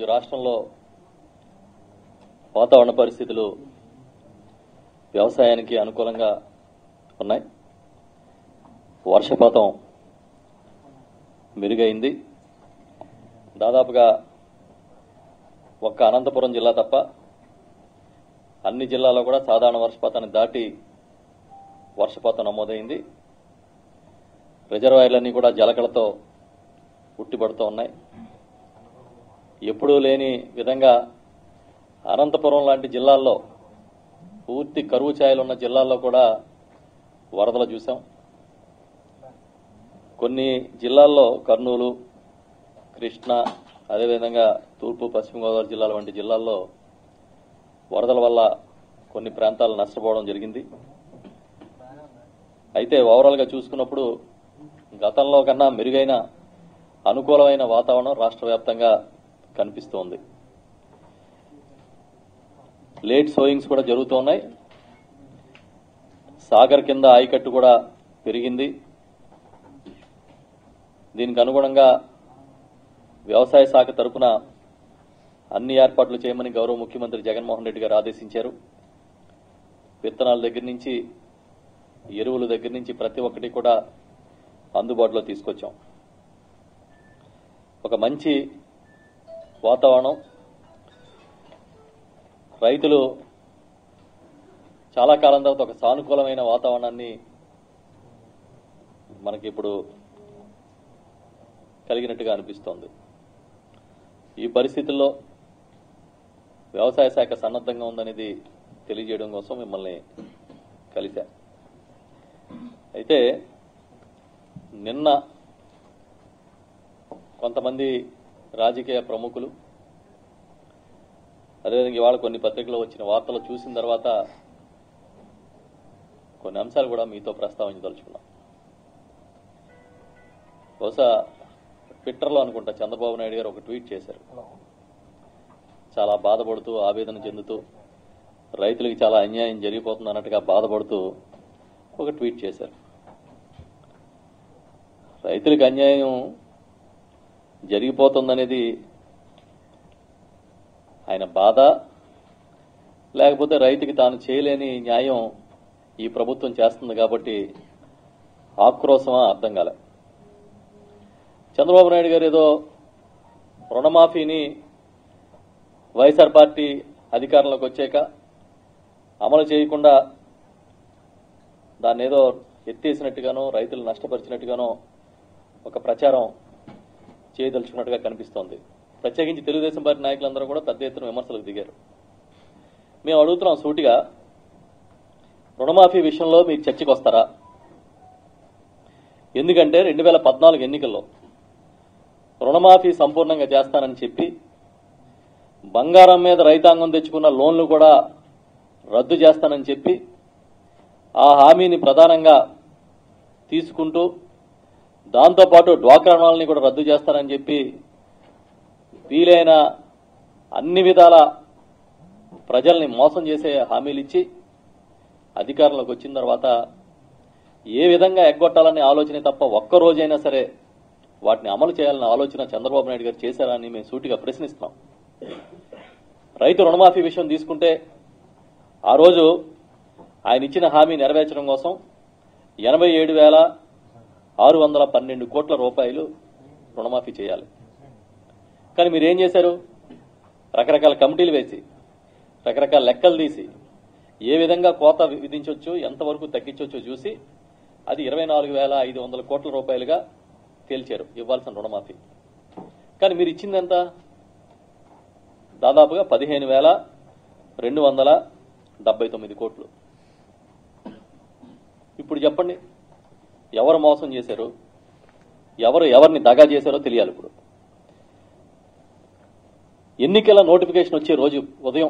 రాష్ట్రంలో వాతావరణ పరిస్థితులు వ్యవసాయానికి అనుకూలంగా ఉన్నాయి వర్షపాతం మెరుగైంది దాదాపుగా ఒక్క అనంతపురం జిల్లా తప్ప అన్ని జిల్లాల్లో కూడా సాధారణ వర్షపాతాన్ని దాటి వర్షపాతం నమోదైంది రిజర్వాయర్లన్నీ కూడా జలకలతో ఉట్టిపడుతూ ఉన్నాయి ఎప్పుడూ లేని విధంగా అనంతపురం లాంటి జిల్లాల్లో పూర్తి కరువు ఛాయలు ఉన్న జిల్లాల్లో కూడా వరదలు చూసాం కొన్ని జిల్లాల్లో కర్నూలు కృష్ణా అదేవిధంగా తూర్పు పశ్చిమ గోదావరి జిల్లాల వంటి జిల్లాల్లో వరదల వల్ల కొన్ని ప్రాంతాలు నష్టపోవడం జరిగింది అయితే ఓవరాల్గా చూసుకున్నప్పుడు గతంలో కన్నా మెరుగైన అనుకూలమైన వాతావరణం రాష్ట్ర వ్యాప్తంగా కనిపిస్తోంది లేట్ సోయింగ్స్ కూడా జరుగుతూ ఉన్నాయి సాగర్ కింద ఆయకట్టు కూడా పెరిగింది దీనికి అనుగుణంగా వ్యవసాయ శాఖ తరపున అన్ని ఏర్పాట్లు చేయమని గౌరవ ముఖ్యమంత్రి జగన్మోహన్ రెడ్డి గారు ఆదేశించారు విత్తనాల దగ్గర నుంచి ఎరువుల దగ్గర నుంచి ప్రతి ఒక్కటి కూడా అందుబాటులో తీసుకొచ్చాం ఒక మంచి వాతావరణం రైతులు చాలా కాలం తర్వాత ఒక సానుకూలమైన వాతావరణాన్ని మనకి ఇప్పుడు కలిగినట్టుగా అనిపిస్తోంది ఈ పరిస్థితుల్లో వ్యవసాయ శాఖ సన్నద్ధంగా ఉందనేది తెలియజేయడం కోసం మిమ్మల్ని కలిశా అయితే నిన్న కొంతమంది రాజకీయ ప్రముఖులు అదేవిధంగా ఇవాళ కొన్ని పత్రికల్లో వచ్చిన వార్తలు చూసిన తర్వాత కొన్ని అంశాలు కూడా మీతో ప్రస్తావించదలుచుకున్నాం బహుశా ట్విట్టర్లో అనుకుంటా చంద్రబాబు నాయుడు గారు ఒక ట్వీట్ చేశారు చాలా బాధపడుతూ ఆవేదన చెందుతూ రైతులకి చాలా అన్యాయం జరిగిపోతుంది అన్నట్టుగా బాధపడుతూ ఒక ట్వీట్ చేశారు రైతులకు అన్యాయం జరిగిపోతుందనేది ఆయన బాధ లేకపోతే రైతుకి తాను చేయలేని న్యాయం ఈ ప్రభుత్వం చేస్తుంది కాబట్టి ఆక్రోశమా అర్థం కాలే చంద్రబాబు నాయుడు గారు ఏదో రుణమాఫీని వైఎస్ఆర్ పార్టీ అధికారంలోకి వచ్చాక అమలు చేయకుండా దాన్ని ఏదో ఎత్తేసినట్టుగానో రైతులు నష్టపరిచినట్టుగానో ఒక ప్రచారం చేయదలుచుకున్నట్టుగా కనిపిస్తోంది ప్రత్యేకించి తెలుగుదేశం పార్టీ నాయకులందరూ కూడా పెద్ద ఎత్తున విమర్శలకు దిగారు మేము అడుగుతున్నాం సూటిగా రుణమాఫీ విషయంలో మీరు చర్చకు వస్తారా ఎందుకంటే రెండు వేల పద్నాలుగు ఎన్నికల్లో రుణమాఫీ సంపూర్ణంగా చేస్తానని చెప్పి బంగారం మీద రైతాంగం తెచ్చుకున్న లోన్లు కూడా రద్దు చేస్తానని చెప్పి ఆ హామీని ప్రధానంగా తీసుకుంటూ దాంతోపాటు డ్వాక్రా రుణాలని కూడా రద్దు చేస్తానని చెప్పి వీలైన అన్ని విధాల ప్రజల్ని మోసం చేసే హామీలు ఇచ్చి అధికారంలోకి వచ్చిన తర్వాత ఏ విధంగా ఎగ్గొట్టాలనే ఆలోచనే తప్ప ఒక్క రోజైనా సరే వాటిని అమలు చేయాలన్న ఆలోచన చంద్రబాబు నాయుడు గారు చేశారా అని మేము సూటిగా ప్రశ్నిస్తున్నాం రైతు రుణమాఫీ విషయం తీసుకుంటే ఆ రోజు ఆయన ఇచ్చిన హామీ నెరవేర్చడం కోసం ఎనభై ఏడు వేల ఆరు వందల పన్నెండు కోట్ల రూపాయలు రుణమాఫీ చేయాలి కానీ మీరు ఏం చేశారు రకరకాల కమిటీలు వేసి రకరకాల లెక్కలు తీసి ఏ విధంగా కోత విధించవచ్చు ఎంతవరకు తగ్గించవచ్చో చూసి అది ఇరవై నాలుగు వేల ఐదు వందల కోట్ల రూపాయలుగా తేల్చారు ఇవ్వాల్సిన రుణమాఫీ కానీ మీరు ఇచ్చింది ఎంత దాదాపుగా పదిహేను వేల రెండు వందల డెబ్బై తొమ్మిది కోట్లు ఇప్పుడు చెప్పండి ఎవరు మోసం చేశారు ఎవరు ఎవరిని దగా చేశారో తెలియాలి ఇప్పుడు ఎన్నికల నోటిఫికేషన్ వచ్చే రోజు ఉదయం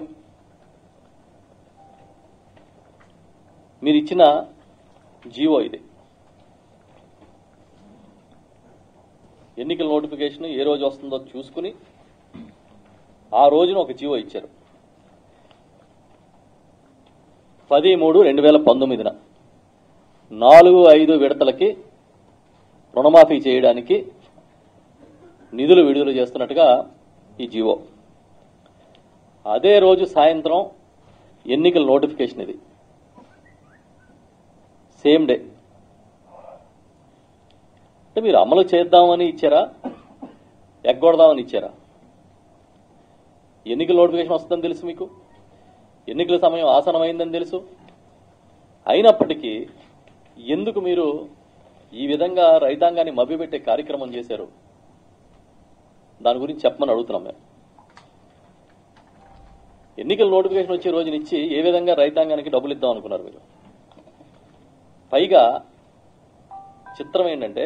మీరు ఇచ్చిన జీవో ఇది ఎన్నికల నోటిఫికేషన్ ఏ రోజు వస్తుందో చూసుకుని ఆ రోజున ఒక జీవో ఇచ్చారు పది మూడు రెండు వేల పంతొమ్మిదిన నాలుగు ఐదు విడతలకి రుణమాఫీ చేయడానికి నిధులు విడుదల చేస్తున్నట్టుగా ఈ జీవో అదే రోజు సాయంత్రం ఎన్నికల నోటిఫికేషన్ ఇది సేమ్ డే అంటే మీరు అమలు చేద్దామని ఇచ్చారా ఎగ్గొడదామని ఇచ్చారా ఎన్నికల నోటిఫికేషన్ వస్తుందని తెలుసు మీకు ఎన్నికల సమయం ఆసనమైందని తెలుసు అయినప్పటికీ ఎందుకు మీరు ఈ విధంగా రైతాంగాన్ని మభ్యపెట్టే కార్యక్రమం చేశారు దాని గురించి చెప్పమని అడుగుతున్నాం మేము ఎన్నికల నోటిఫికేషన్ వచ్చే రోజునిచ్చి ఏ విధంగా రైతాంగానికి డబ్బులు ఇద్దాం అనుకున్నారు మీరు పైగా చిత్రం ఏంటంటే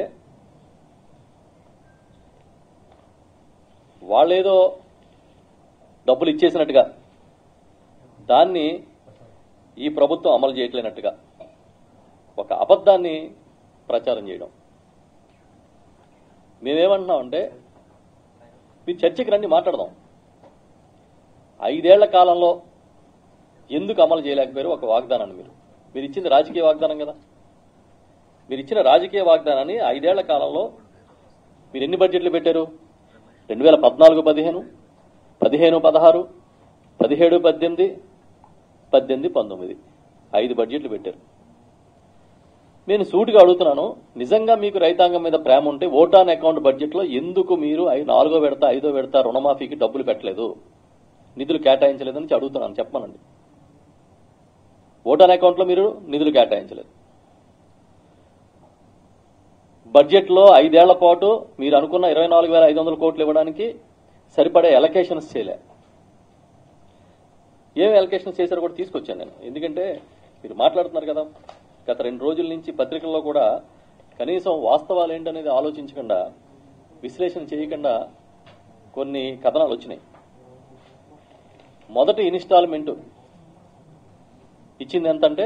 వాళ్ళేదో డబ్బులు ఇచ్చేసినట్టుగా దాన్ని ఈ ప్రభుత్వం అమలు చేయట్లేనట్టుగా ఒక అబద్ధాన్ని ప్రచారం చేయడం మేమేమంటున్నామంటే మీరు చర్చకి రండి మాట్లాడదాం ఐదేళ్ల కాలంలో ఎందుకు అమలు చేయలేకపోయారు ఒక వాగ్దానాన్ని మీరు మీరు ఇచ్చింది రాజకీయ వాగ్దానం కదా మీరు ఇచ్చిన రాజకీయ వాగ్దానాన్ని ఐదేళ్ల కాలంలో మీరు ఎన్ని బడ్జెట్లు పెట్టారు రెండు వేల పద్నాలుగు పదిహేను పదిహేను పదహారు పదిహేడు పద్దెనిమిది పద్దెనిమిది పంతొమ్మిది ఐదు బడ్జెట్లు పెట్టారు నేను సూటిగా అడుగుతున్నాను నిజంగా మీకు రైతాంగం మీద ప్రేమ ఉంటే ఓటాన్ అకౌంట్ బడ్జెట్లో ఎందుకు మీరు ఐ- నాలుగో విడత ఐదో విడత రుణమాఫీకి డబ్బులు పెట్టలేదు నిధులు కేటాయించలేదని అడుగుతున్నాను చెప్పమనండి ఓటాన్ అకౌంట్లో మీరు నిధులు కేటాయించలేదు బడ్జెట్లో ఐదేళ్ల పాటు మీరు అనుకున్న ఇరవై నాలుగు వేల ఐదు వందల కోట్లు ఇవ్వడానికి సరిపడే ఎలకేషన్స్ చేయలే ఏం ఎలకేషన్స్ చేశారో కూడా తీసుకొచ్చాను నేను ఎందుకంటే మీరు మాట్లాడుతున్నారు కదా గత రెండు రోజుల నుంచి పత్రికల్లో కూడా కనీసం వాస్తవాలు ఏంటనేది ఆలోచించకుండా విశ్లేషణ చేయకుండా కొన్ని కథనాలు వచ్చినాయి మొదటి ఇన్స్టాల్మెంట్ ఇచ్చింది ఎంతంటే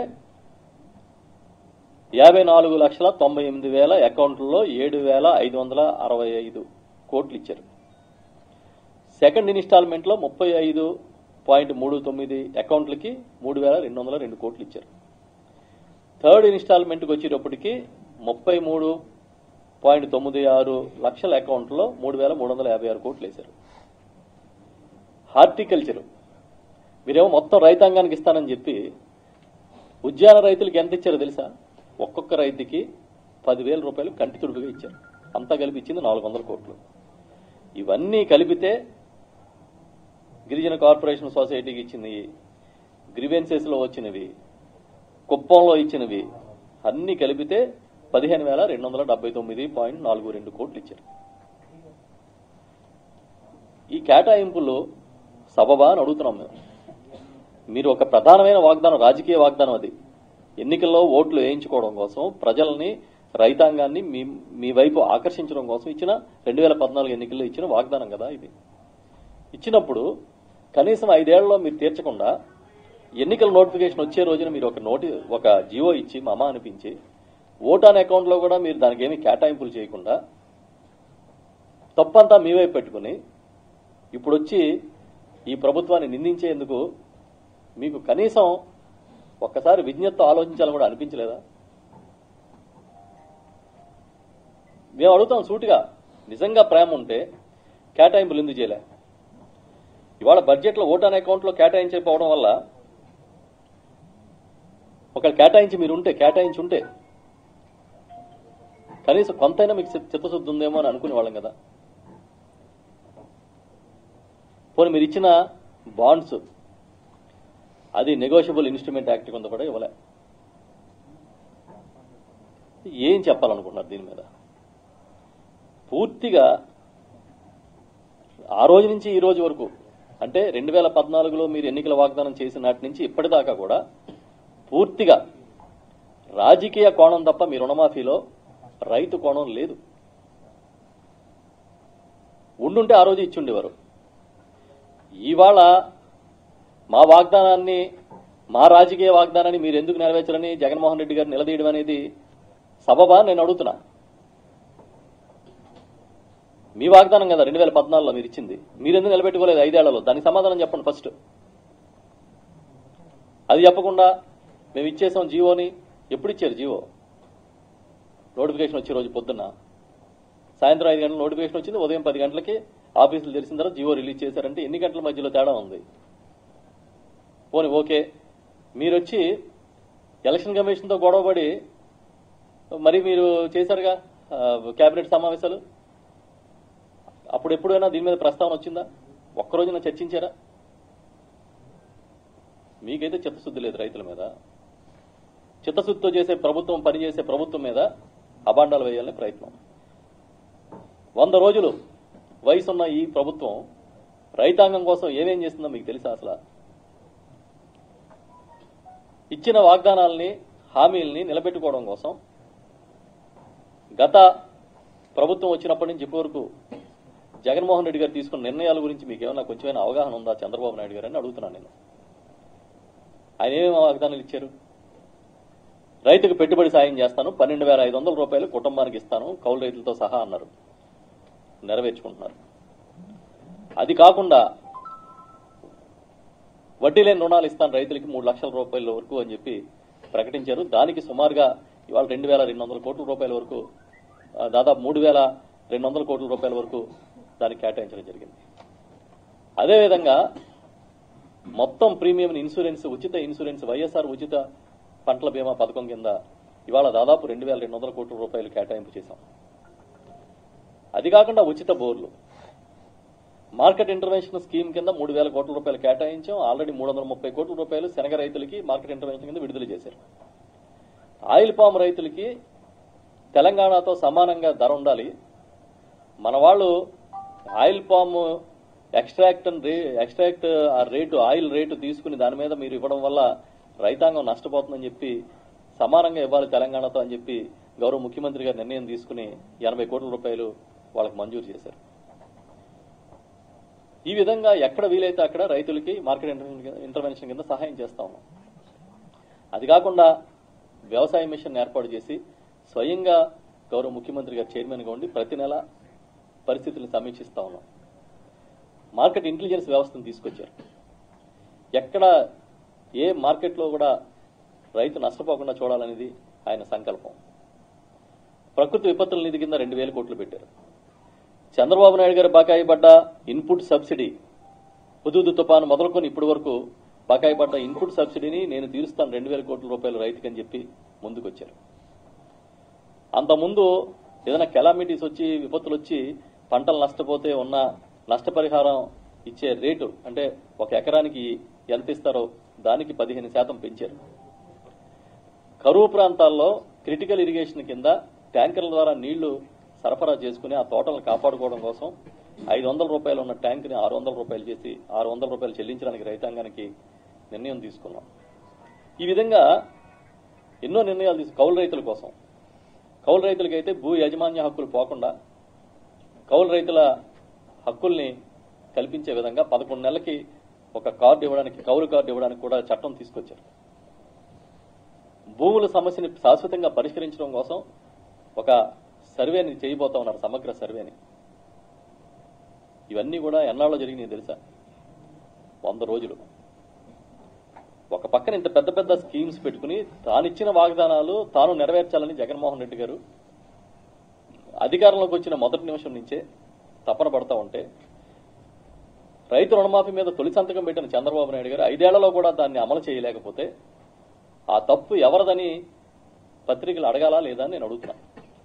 యాభై నాలుగు లక్షల తొంభై ఎనిమిది వేల అకౌంట్లలో ఏడు వేల ఐదు వందల అరవై ఐదు కోట్లు ఇచ్చారు సెకండ్ ఇన్స్టాల్మెంట్ లో ముప్పై ఐదు పాయింట్ మూడు తొమ్మిది అకౌంట్లకి మూడు వేల రెండు వందల రెండు కోట్లు ఇచ్చారు థర్డ్ ఇన్స్టాల్మెంట్కి వచ్చేటప్పటికి ముప్పై మూడు పాయింట్ తొమ్మిది ఆరు లక్షల అకౌంట్లో మూడు వేల మూడు వందల యాభై ఆరు కోట్లు వేశారు హార్టికల్చర్ మీరేమో మొత్తం రైతాంగానికి ఇస్తానని చెప్పి ఉద్యాన రైతులకు ఎంత ఇచ్చారో తెలుసా ఒక్కొక్క రైతుకి పదివేల రూపాయలు కంటి తుడుపుగా ఇచ్చారు అంతా కలిపి ఇచ్చింది నాలుగు వందల కోట్లు ఇవన్నీ కలిపితే గిరిజన కార్పొరేషన్ సొసైటీకి ఇచ్చినవి గ్రివెన్సెస్ లో వచ్చినవి కుప్పంలో ఇచ్చినవి అన్ని కలిపితే పదిహేను వేల రెండు వందల డెబ్బై తొమ్మిది పాయింట్ నాలుగు రెండు కోట్లు ఇచ్చారు ఈ కేటాయింపులు సబబా అని అడుగుతున్నాం మేము మీరు ఒక ప్రధానమైన వాగ్దానం రాజకీయ వాగ్దానం అది ఎన్నికల్లో ఓట్లు వేయించుకోవడం కోసం ప్రజల్ని రైతాంగాన్ని మీ మీ వైపు ఆకర్షించడం కోసం ఇచ్చిన రెండు వేల పద్నాలుగు ఎన్నికల్లో ఇచ్చిన వాగ్దానం కదా ఇది ఇచ్చినప్పుడు కనీసం ఐదేళ్లలో మీరు తీర్చకుండా ఎన్నికల నోటిఫికేషన్ వచ్చే రోజున మీరు ఒక నోటి ఒక జియో ఇచ్చి మమ అనిపించి ఓటాన్ అకౌంట్లో కూడా మీరు దానికి ఏమీ కేటాయింపులు చేయకుండా తప్పంతా మీ వైపు పెట్టుకుని ఇప్పుడు వచ్చి ఈ ప్రభుత్వాన్ని నిందించేందుకు మీకు కనీసం ఒక్కసారి విజ్ఞతతో ఆలోచించాలని కూడా అనిపించలేదా మేము అడుగుతాం సూటిగా నిజంగా ప్రేమ ఉంటే కేటాయింపులు ఎందుకు చేయలే ఇవాళ బడ్జెట్లో ఓటాన్ అకౌంట్లో కేటాయించకపోవడం వల్ల ఒకవేళ కేటాయించి మీరు ఉంటే కేటాయించి ఉంటే కనీసం కొంతైనా మీకు చిత్త- చిత్తశుద్ధి ఉందేమో అని అనుకునే వాళ్ళం కదా పోనీ మీరు ఇచ్చిన బాండ్స్ అది నెగోషియబుల్ ఇన్స్ట్రుమెంట్ యాక్ట్ కింద కూడా ఇవ్వలే ఏం చెప్పాలనుకుంటున్నారు దీని మీద పూర్తిగా ఆ రోజు నుంచి ఈ రోజు వరకు అంటే రెండు వేల పద్నాలుగులో మీరు ఎన్నికల వాగ్దానం చేసిన నాటి నుంచి ఇప్పటిదాకా కూడా పూర్తిగా రాజకీయ కోణం తప్ప మీ రుణమాఫీలో రైతు కోణం లేదు ఉండుంటే ఆ రోజు ఇచ్చి ఉండేవారు ఇవాళ మా వాగ్దానాన్ని మా రాజకీయ వాగ్దానాన్ని మీరు ఎందుకు నెరవేర్చరని జగన్మోహన్ రెడ్డి గారు నిలదీయడం అనేది సబబా నేను అడుగుతున్నా మీ వాగ్దానం కదా రెండు వేల పద్నాలుగులో మీరు ఇచ్చింది మీరు ఎందుకు నిలబెట్టుకోలేదు ఐదేళ్లలో దానికి సమాధానం చెప్పండి ఫస్ట్ అది చెప్పకుండా మేము ఇచ్చేసాం జీవోని ఎప్పుడు ఇచ్చారు జీవో నోటిఫికేషన్ వచ్చే రోజు పొద్దున్న సాయంత్రం ఐదు గంటల నోటిఫికేషన్ వచ్చింది ఉదయం పది గంటలకి ఆఫీసులు తెరిచిన తర్వాత జీవో రిలీజ్ చేశారంటే ఎన్ని గంటల మధ్యలో తేడా ఉంది పోనీ ఓకే మీరు వచ్చి ఎలక్షన్ కమిషన్తో గొడవపడి మరి మీరు చేశారుగా ఆ, కేబినెట్ సమావేశాలు అప్పుడు ఎప్పుడైనా దీని మీద ప్రస్తావన వచ్చిందా ఒక్కరోజున చర్చించారా మీకైతే చిత్తశుద్ధి లేదు రైతుల మీద చిత్తశుద్ధితో చేసే ప్రభుత్వం పనిచేసే ప్రభుత్వం మీద అబాండాలు వేయాలని ప్రయత్నం వంద రోజులు వయసున్న ఈ ప్రభుత్వం రైతాంగం కోసం ఏమేం చేస్తుందో మీకు తెలుసా అసలు ఇచ్చిన వాగ్దానాలని హామీల్ని నిలబెట్టుకోవడం కోసం గత ప్రభుత్వం వచ్చినప్పటి నుంచి ఇప్పటి వరకు జగన్మోహన్ రెడ్డి గారు తీసుకున్న నిర్ణయాల గురించి మీకు ఏమైనా కొంచెమైనా అవగాహన ఉందా చంద్రబాబు నాయుడు గారు అని అడుగుతున్నాను నేను ఆయన ఏమేమి వాగ్దానాలు ఇచ్చారు రైతుకు పెట్టుబడి సాయం చేస్తాను పన్నెండు వేల ఐదు వందల రూపాయలు కుటుంబానికి ఇస్తాను కౌలు రైతులతో సహా అన్నారు నెరవేర్చుకుంటున్నారు అది కాకుండా వడ్డీ లేని రుణాలు ఇస్తాను రైతులకి మూడు లక్షల రూపాయల వరకు అని చెప్పి ప్రకటించారు దానికి సుమారుగా ఇవాళ రెండు వేల రెండు వందల కోట్ల రూపాయల వరకు ఆ, దాదాపు మూడు వేల రెండు వందల కోట్ల రూపాయల వరకు దానికి కేటాయించడం జరిగింది అదేవిధంగా మొత్తం ప్రీమియం ఇన్సూరెన్స్ ఉచిత ఇన్సూరెన్స్ వైఎస్ఆర్ ఉచిత పంటల బీమా పథకం కింద ఇవాళ దాదాపు రెండు వేల రెండు వందల కోట్ల రూపాయలు కేటాయింపు చేశాం అది కాకుండా ఉచిత బోర్లు మార్కెట్ ఇంటర్వెన్షన్ స్కీమ్ కింద మూడు వేల కోట్ల రూపాయలు కేటాయించాం ఆల్రెడీ మూడు వందల ముప్పై కోట్ల రూపాయలు శనగ రైతులకి మార్కెట్ ఇంటర్వెన్షన్ కింద విడుదల చేశారు ఆయిల్ పామ్ రైతులకి తెలంగాణతో సమానంగా ధర ఉండాలి మన వాళ్ళు ఆయిల్ పామ్ ఎక్స్ట్రాక్ట్ అండ్ రే ఎక్స్ట్రాక్ట్ ఆ రేటు ఆయిల్ రేటు తీసుకుని దాని మీద మీరు ఇవ్వడం వల్ల రైతాంగం నష్టపోతుందని చెప్పి సమానంగా ఇవ్వాలి తెలంగాణతో అని చెప్పి గౌరవ ముఖ్యమంత్రి గారు నిర్ణయం తీసుకుని ఎనభై కోట్ల రూపాయలు వాళ్ళకి మంజూరు చేశారు ఈ విధంగా ఎక్కడ వీలైతే అక్కడ రైతులకి మార్కెట్ ఇంటర్వెన్షన్ ఇంటర్వెన్షన్ కింద సహాయం చేస్తా ఉన్నాం అది కాకుండా వ్యవసాయ మిషన్ ఏర్పాటు చేసి స్వయంగా గౌరవ ముఖ్యమంత్రి గారు చైర్మన్గా ఉండి ప్రతి నెల పరిస్థితులను సమీక్షిస్తా ఉన్నాం మార్కెట్ ఇంటెలిజెన్స్ వ్యవస్థను తీసుకొచ్చారు ఎక్కడ ఏ మార్కెట్లో కూడా రైతు నష్టపోకుండా చూడాలనేది ఆయన సంకల్పం ప్రకృతి విపత్తుల నిధి కింద రెండు వేల కోట్లు పెట్టారు చంద్రబాబు నాయుడు గారు బకాయి పడ్డ ఇన్పుట్ సబ్సిడీ హుదూదు తుఫాను మొదలుకొని ఇప్పటి వరకు బకాయి పడ్డ ఇన్పుట్ సబ్సిడీని నేను తీరుస్తాను రెండు వేల కోట్ల రూపాయలు రైతుకని చెప్పి ముందుకొచ్చారు అంతకుముందు ఏదైనా కెలామిటీస్ వచ్చి విపత్తులు వచ్చి పంటలు నష్టపోతే ఉన్న నష్టపరిహారం ఇచ్చే రేటు అంటే ఒక ఎకరానికి ఎంత ఇస్తారో దానికి పదిహేను శాతం పెంచారు కరువు ప్రాంతాల్లో క్రిటికల్ ఇరిగేషన్ కింద ట్యాంకర్ల ద్వారా నీళ్లు సరఫరా చేసుకుని ఆ తోటలను కాపాడుకోవడం కోసం ఐదు వందల రూపాయలు ఉన్న ట్యాంక్ని ఆరు వందల రూపాయలు చేసి ఆరు వందల రూపాయలు చెల్లించడానికి రైతాంగానికి నిర్ణయం తీసుకున్నాం ఈ విధంగా ఎన్నో నిర్ణయాలు తీసు కౌలు రైతుల కోసం కౌలు రైతులకైతే భూ యాజమాన్య హక్కులు పోకుండా కౌలు రైతుల హక్కుల్ని కల్పించే విధంగా పదకొండు నెలలకి ఒక కార్డు ఇవ్వడానికి కౌలు కార్డు ఇవ్వడానికి కూడా చట్టం తీసుకొచ్చారు భూముల సమస్యని శాశ్వతంగా పరిష్కరించడం కోసం ఒక సర్వేని చేయబోతా ఉన్నారు సమగ్ర సర్వేని ఇవన్నీ కూడా ఎన్నాళ్ళలో జరిగినాయి తెలుసా వంద రోజులు ఒక పక్కన ఇంత పెద్ద పెద్ద స్కీమ్స్ పెట్టుకుని తానిచ్చిన వాగ్దానాలు తాను నెరవేర్చాలని జగన్మోహన్ రెడ్డి గారు అధికారంలోకి వచ్చిన మొదటి నిమిషం నుంచే తపన పడతా ఉంటే రైతు రుణమాఫీ మీద తొలి సంతకం పెట్టిన చంద్రబాబు నాయుడు గారు ఐదేళ్లలో కూడా దాన్ని అమలు చేయలేకపోతే ఆ తప్పు ఎవరిదని పత్రికలు అడగాలా లేదా అని నేను అడుగుతున్నా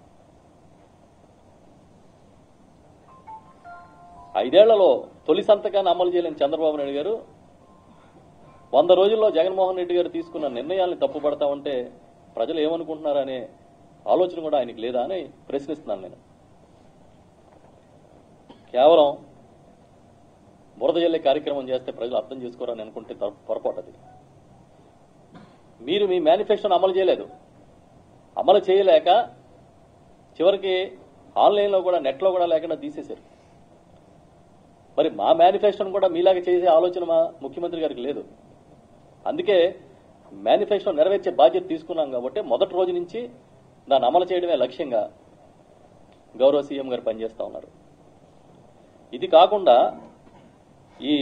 ఐదేళ్లలో తొలి సంతకాన్ని అమలు చేయలేని చంద్రబాబు నాయుడు గారు వంద రోజుల్లో జగన్మోహన్ రెడ్డి గారు తీసుకున్న నిర్ణయాల్ని తప్పుపడతా ఉంటే ప్రజలు ఏమనుకుంటున్నారనే ఆలోచన కూడా ఆయనకి లేదా అని ప్రశ్నిస్తున్నాను నేను కేవలం బురద జల్లే కార్యక్రమం చేస్తే ప్రజలు అర్థం చేసుకోరని అనుకుంటే తప్పు- పొరపాటు అది మీరు మీ మేనిఫెస్టోను అమలు చేయలేదు అమలు చేయలేక చివరికి ఆన్లైన్లో కూడా నెట్లో కూడా లేకుండా తీసేశారు మరి మా మేనిఫెస్టోను కూడా మీలాగా చేసే ఆలోచన మా ముఖ్యమంత్రి గారికి లేదు అందుకే మేనిఫెస్టో నెరవేర్చే బాధ్యత తీసుకున్నాం కాబట్టి మొదటి రోజు నుంచి దాన్ని అమలు చేయడమే లక్ష్యంగా గౌరవ సీఎం గారు పనిచేస్తా ఉన్నారు ఇది కాకుండా ఈ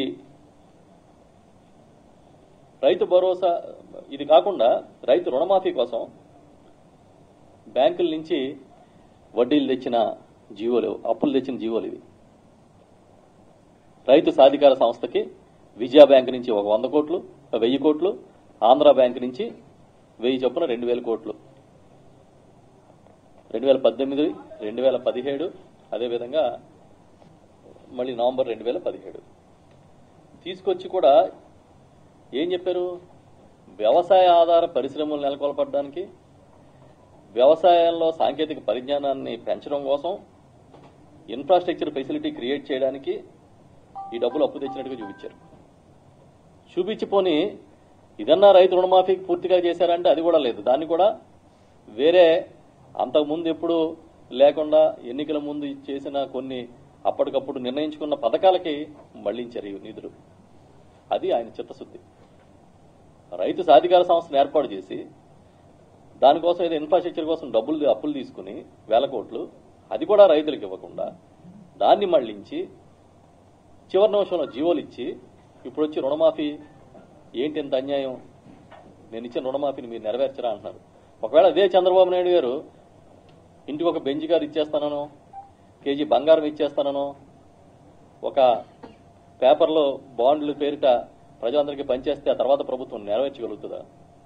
రైతు భరోసా ఇది కాకుండా రైతు రుణమాఫీ కోసం బ్యాంకుల నుంచి వడ్డీలు తెచ్చిన జీవోలు అప్పులు తెచ్చిన జీవోలు ఇవి రైతు సాధికార సంస్థకి విజయ బ్యాంక్ నుంచి ఒక వంద కోట్లు వెయ్యి కోట్లు ఆంధ్ర బ్యాంక్ నుంచి వెయ్యి చొప్పున రెండు వేల కోట్లు రెండు వేల పద్దెనిమిది రెండు వేల పదిహేడు అదేవిధంగా మళ్ళీ నవంబర్ రెండు వేల పదిహేడు తీసుకొచ్చి కూడా ఏం చెప్పారు వ్యవసాయ ఆధార పరిశ్రమలు నెలకొల్పడానికి వ్యవసాయంలో సాంకేతిక పరిజ్ఞానాన్ని పెంచడం కోసం ఇన్ఫ్రాస్ట్రక్చర్ ఫెసిలిటీ క్రియేట్ చేయడానికి ఈ డబ్బులు అప్పు తెచ్చినట్టుగా చూపించారు చూపించిపోని ఇదన్నా రైతు రుణమాఫీకి పూర్తిగా చేశారంటే అది కూడా లేదు దాన్ని కూడా వేరే అంతకుముందు ఎప్పుడు లేకుండా ఎన్నికల ముందు చేసిన కొన్ని అప్పటికప్పుడు నిర్ణయించుకున్న పథకాలకి మళ్లించారు ఈ నిధులు అది ఆయన చిత్తశుద్ధి రైతు సాధికార సంస్థను ఏర్పాటు చేసి దానికోసం ఏదో ఇన్ఫ్రాస్ట్రక్చర్ కోసం డబ్బులు అప్పులు తీసుకుని వేల కోట్లు అది కూడా రైతులకు ఇవ్వకుండా దాన్ని మళ్లించి చివరి నిమిషంలో జీవోలు ఇచ్చి ఇప్పుడు వచ్చి రుణమాఫీ ఏంటి ఇంత అన్యాయం నేను ఇచ్చిన రుణమాఫీని మీరు నెరవేర్చరా అంటున్నారు ఒకవేళ అదే చంద్రబాబు నాయుడు గారు ఇంటికి ఒక బెంచ్ గారు ఇచ్చేస్తానో కేజీ బంగారం ఇచ్చేస్తానో ఒక పేపర్లో బాండ్లు పేరిట ప్రజలందరికీ పనిచేస్తే ఆ తర్వాత ప్రభుత్వం నెరవేర్చగలుగుతుందా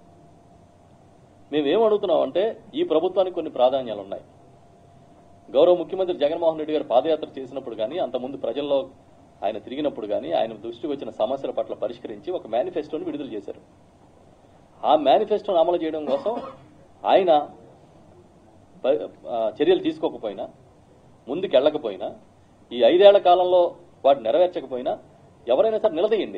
మేమేం అడుగుతున్నాం అంటే ఈ ప్రభుత్వానికి కొన్ని ప్రాధాన్యాలు ఉన్నాయి గౌరవ ముఖ్యమంత్రి జగన్మోహన్ రెడ్డి గారు పాదయాత్ర చేసినప్పుడు కానీ అంతకుముందు ప్రజల్లో ఆయన తిరిగినప్పుడు కానీ ఆయన దృష్టికి వచ్చిన సమస్యల పట్ల పరిష్కరించి ఒక మేనిఫెస్టోని విడుదల చేశారు ఆ మేనిఫెస్టోను అమలు చేయడం కోసం ఆయన ప- ఆ, చర్యలు తీసుకోకపోయినా ముందుకు వెళ్ళకపోయినా ఈ ఐదేళ్ల కాలంలో వాటిని నెరవేర్చకపోయినా ఎవరైనా సరే నిలదీయండి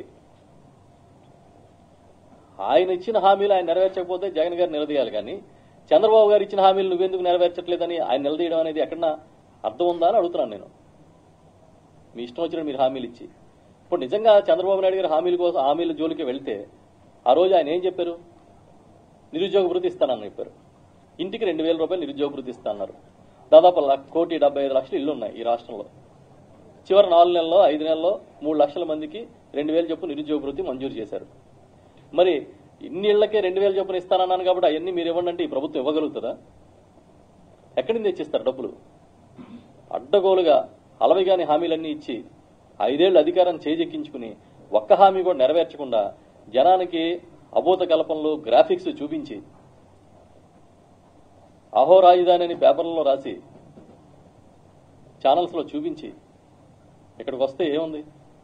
ఆయన ఇచ్చిన హామీలు ఆయన నెరవేర్చకపోతే జగన్ గారు నిలదీయాలి కానీ చంద్రబాబు గారు ఇచ్చిన హామీలు నువ్వెందుకు నెరవేర్చట్లేదని ఆయన నిలదీయడం అనేది ఎక్కడన్నా అర్థం ఉందా అని అడుగుతున్నాను నేను మీ ఇష్టం వచ్చిన మీరు హామీలు ఇచ్చి ఇప్పుడు నిజంగా చంద్రబాబు నాయుడు గారు హామీల కోసం హామీల జోలికి వెళ్తే ఆ రోజు ఆయన ఏం చెప్పారు నిరుద్యోగ భృతి ఇస్తానని చెప్పారు ఇంటికి రెండు వేల రూపాయలు నిరుద్యోగ భృతి ఇస్తానన్నారు దాదాపు లక్ష- కోటి డెబ్బై ఐదు లక్షలు ఇల్లు ఉన్నాయి ఈ రాష్ట్రంలో చివరి నాలుగు నెలల్లో ఐదు నెలల్లో మూడు లక్షల మందికి రెండు వేలు చొప్పున నిరుద్యోగ భృతి మంజూరు చేశారు మరి ఇన్ని ఇళ్లకే రెండు వేలు చొప్పున ఇస్తానన్నాను కాబట్టి అవన్నీ మీరు ఇవ్వండి అంటే ఈ ప్రభుత్వం ఇవ్వగలుగుతుందా ఎక్కడి నుంచి తెచ్చిస్తారు డబ్బులు అడ్డగోలుగా అలవిగాని హామీలన్నీ ఇచ్చి ఐదేళ్లు అధికారం చేజెక్కించుకుని ఒక్క హామీ కూడా నెరవేర్చకుండా జనానికి అభూత కల్పనలు గ్రాఫిక్స్ చూపించి అహో రాజధాని అని పేపర్లలో రాసి ఛానల్స్లో చూపించి ఇక్కడికి వస్తే ఏముంది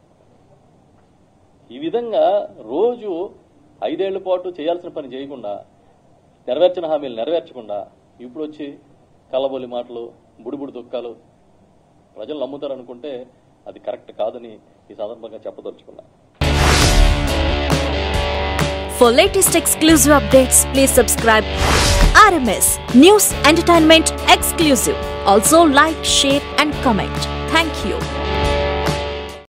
ఈ విధంగా రోజు ఐదేళ్ల పాటు చేయాల్సిన పని చేయకుండా నెరవేర్చిన హామీలు నెరవేర్చకుండా ఇప్పుడు వచ్చి కళ్ళబొల్లి మాటలు బుడిబుడి దుఃఖాలు ప్రజలు నమ్ముతారనుకుంటే అది కరెక్ట్ కాదని ఈ సందర్భంగా చెప్పదలుచుకున్నా For latest exclusive updates, please subscribe RMS News Entertainment Exclusive. Also like, share and comment.